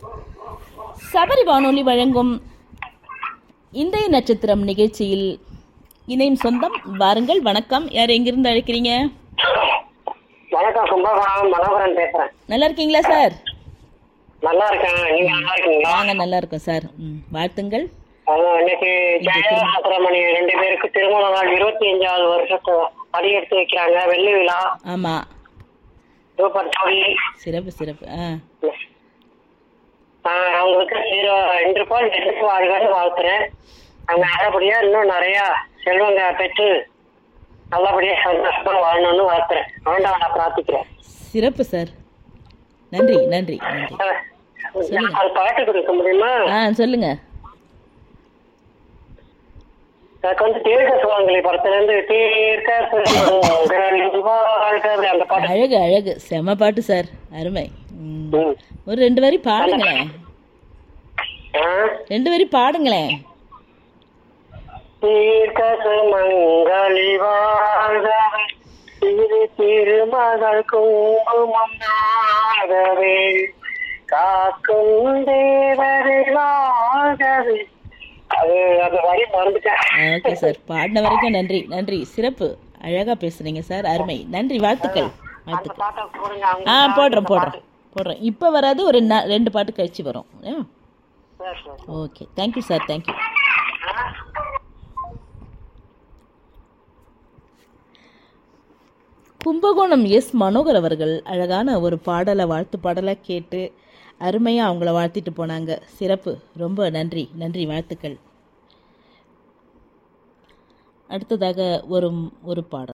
சபரி வானொலி வழங்கும் இன்றைய நட்சத்திரம் நிகழ்ச்சியில் இணையும் சொந்தம் வாருங்கள் வணக்கம் யார் எங்கிருந்து அழைக்கிறீங்க வணக்கம் கும்பகோணம் மனோகரன் பேசுறேன் நல்லா இருக்கீங்களா சார் நல்லா இருக்கேன் நீங்க நல்லா இருக்கீங்களா நாங்கள் நல்லா இருக்கோம் சார் ம் வாழ்த்துங்கள் அதான் இன்னைக்கு ஜெயசுப்ரமணி ரெண்டு பேருக்கு திருமண நாள் இருபத்தி அஞ்சாவது வருஷத்தை படி எடுத்து வைக்கிறாங்க வெள்ளி விழா ஆமாம் சூப்பர் ஜோடி சிறப்பு சிறப்பு ஆ ஆஹ் அவங்களுக்கு ஜீரோ ரெண்டு பால் ரெண்டு வாழ்கள் வாழ்த்துறேன் அவங்க நல்லபடியா இன்னும் நிறைய செல்வங்க பெற்று நல்லபடியா சந்தோஷமா வாழணும்னு வாழ்த்துறேன் ஆண்டவனை நான் பிரார்த்திக்கிறேன் சிறப்பு சார் நன்றி நன்றி நன்றி நான் ஒரு பாட்டு கொடுக்க முடியுமா ஆ சொல்லுங்க எனக்கு வந்து தீர்க்க சுவாங்கலி படத்துல இருந்து தீர்க்க சுமங்கலி வாழ்க அந்த பாட்டு அழகு அழகு செம பாட்டு சார் அருமை ம். ம். ஒரு ரெண்டு வரி பாடுங்களேன் ஆ? ரெண்டு வரி பாடுங்களேன் தீர்க்க சுமங்கலி வாழ்க திரு திருமகள் குங்குமம் நாகவே காக்கும் தேவரை வாழ்கவே அது அந்த வரி மறந்துட்டேன் ஓகே சார் பாடின வரைக்கும் நன்றி நன்றி சிறப்பு அழகா பேசுறீங்க சார் அருமை நன்றி வாழ்த்துக்கள் அந்த வாழ்த்துக்கள் பாட்டை போடுங்க அவங்க ஆ போடுறோம் போடுறோம் போடுறோம் இப்போ வராது ஒரு நா- ரெண்டு பாட்டு கழிச்சு வரும் சரி, சரி. Okay thank you sir thank you Kumbakonam S Manohar அவர்கள் அழகான ஒரு பாடலை வாழ்த்து பாடலை கேட்டு அருமையாக அவங்கள வாழ்த்திட்டு போனாங்க சிறப்பு ரொம்ப நன்றி நன்றி வாழ்த்துக்கள் அடுத்ததாக ஒரு ஒரு பாடல்